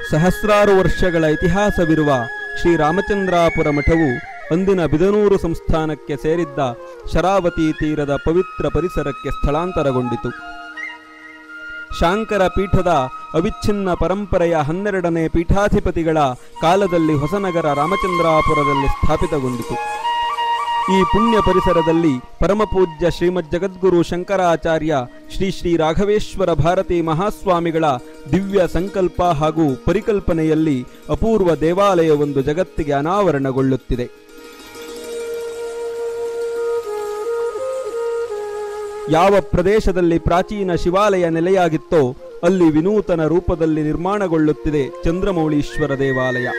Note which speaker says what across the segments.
Speaker 1: ಸಹಸ್ರಾರು ವರ್ಷಗಳ ಇತಿಹಾಸವಿರುವ ಶ್ರೀರಾಮಚಂದ್ರಾಪುರ ಮಠವು ಅಂದಿನ ಬಿದನೂರು ಸಂಸ್ಥಾನಕ್ಕೆ ಸೇರಿದ್ದ ಶರಾವತಿ ತೀರದ ಪವಿತ್ರ ಪರಿಸರಕ್ಕೆ ಸ್ಥಳಾಂತರಗೊಂಡಿತು ಶಾಂಕರ ಪೀಠದ ಅವಿಚ್ಛಿನ್ನ ಪರಂಪರೆಯ ಹನ್ನೆರಡನೇ ಪೀಠಾಧಿಪತಿಗಳ ಕಾಲದಲ್ಲಿ ಹೊಸನಗರ ರಾಮಚಂದ್ರಾಪುರದಲ್ಲಿ ಸ್ಥಾಪಿತಗೊಂಡಿತು ಈ ಪುಣ್ಯ ಪರಿಸರದಲ್ಲಿ ಪರಮಪೂಜ್ಯ ಶ್ರೀಮದ್ ಜಗದ್ಗುರು ಶಂಕರಾಚಾರ್ಯ ಶ್ರೀ ಶ್ರೀ ರಾಘವೇಶ್ವರ ಭಾರತಿ ಮಹಾಸ್ವಾಮಿಗಳ ದಿವ್ಯ ಸಂಕಲ್ಪ ಹಾಗೂ ಪರಿಕಲ್ಪನೆಯಲ್ಲಿ ಅಪೂರ್ವ ದೇವಾಲಯವೊಂದು ಜಗತ್ತಿಗೆ ಅನಾವರಣಗೊಳ್ಳುತ್ತಿದೆ ಯಾವ ಪ್ರದೇಶದಲ್ಲಿ ಪ್ರಾಚೀನ ಶಿವಾಲಯ ನೆಲೆಯಾಗಿತ್ತೋ ಅಲ್ಲಿ ವಿನೂತನ ರೂಪದಲ್ಲಿ ನಿರ್ಮಾಣಗೊಳ್ಳುತ್ತಿದೆ ಚಂದ್ರಮೌಳೀಶ್ವರ ದೇವಾಲಯ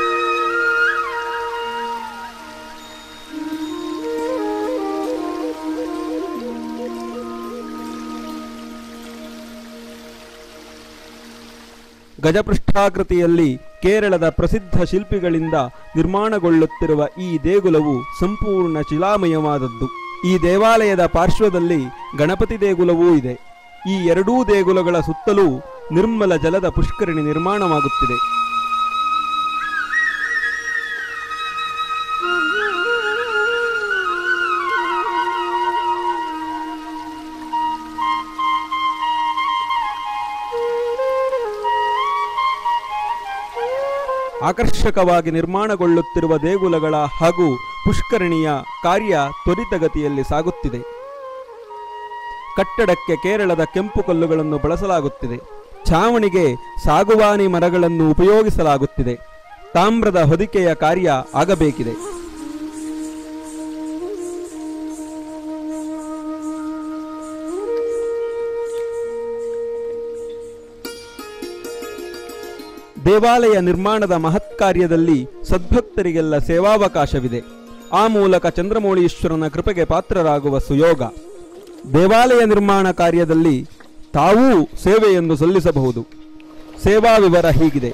Speaker 1: ಗಜಪೃಷ್ಠಾಕೃತಿಯಲ್ಲಿ ಕೇರಳದ ಪ್ರಸಿದ್ಧ ಶಿಲ್ಪಿಗಳಿಂದ ನಿರ್ಮಾಣಗೊಳ್ಳುತ್ತಿರುವ ಈ ದೇಗುಲವು ಸಂಪೂರ್ಣ ಶಿಲಾಮಯವಾದದ್ದು ಈ ದೇವಾಲಯದ ಪಾರ್ಶ್ವದಲ್ಲಿ ಗಣಪತಿ ದೇಗುಲವೂ ಇದೆ ಈ ಎರಡೂ ದೇಗುಲಗಳ ಸುತ್ತಲೂ ನಿರ್ಮಲ ಜಲದ ಪುಷ್ಕರಣಿ ನಿರ್ಮಾಣವಾಗುತ್ತಿದೆ ಆಕರ್ಷಕವಾಗಿ ನಿರ್ಮಾಣಗೊಳ್ಳುತ್ತಿರುವ ದೇಗುಲಗಳ ಹಾಗೂ ಪುಷ್ಕರಣಿಯ ಕಾರ್ಯ ತ್ವರಿತಗತಿಯಲ್ಲಿ ಸಾಗುತ್ತಿದೆ ಕಟ್ಟಡಕ್ಕೆ ಕೇರಳದ ಕೆಂಪು ಕಲ್ಲುಗಳನ್ನು ಬಳಸಲಾಗುತ್ತಿದೆ ಛಾವಣಿಗೆ ಸಾಗುವಾನಿ ಮರಗಳನ್ನು ಉಪಯೋಗಿಸಲಾಗುತ್ತಿದೆ ತಾಮ್ರದ ಹೊದಿಕೆಯ ಕಾರ್ಯ ಆಗಬೇಕಿದೆ ದೇವಾಲಯ ನಿರ್ಮಾಣದ ಮಹತ್ ಕಾರ್ಯದಲ್ಲಿ ಸದ್ಭಕ್ತರಿಗೆಲ್ಲ ಸೇವಾವಕಾಶವಿದೆ ಆ ಮೂಲಕ ಚಂದ್ರಮೌಳೀಶ್ವರನ ಕೃಪೆಗೆ ಪಾತ್ರರಾಗುವ ಸುಯೋಗ ದೇವಾಲಯ ನಿರ್ಮಾಣ ಕಾರ್ಯದಲ್ಲಿ ತಾವೂ ಸೇವೆಯನ್ನು ಸಲ್ಲಿಸಬಹುದು ಸೇವಾ ವಿವರ ಹೀಗಿದೆ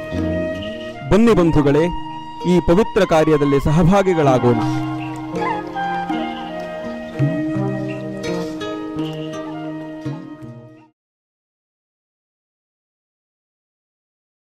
Speaker 1: ಬನ್ನಿ ಬಂಧುಗಳೇ ಈ ಪವಿತ್ರ ಕಾರ್ಯದಲ್ಲಿ ಸಹಭಾಗಿಗಳಾಗೋಣ